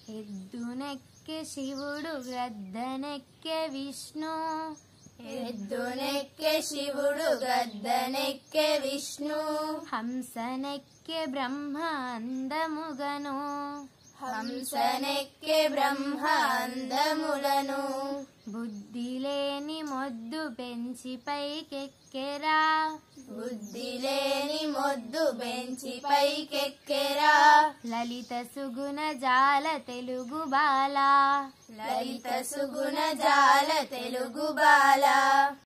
ఎద్దునెక్కె శివుడు గద్దనెక్కె విష్ణు ఎద్దునెక్కె శివుడు గద్దనెక్కె విష్ణు హంసనెక్కె బ్రహ్మ అందముగను హంసనెక్కె బ్రహ్మ అందములను బుద్ధి లేని మొద్దు పెంచి పైకెక్కెరా బుద్ధి లేని మొద్దు బెంచి పైకెక్కెరా లలిత సుగుణ జాల తెలుగు బాల లలిత సుగుణ జాల తెలుగు బాల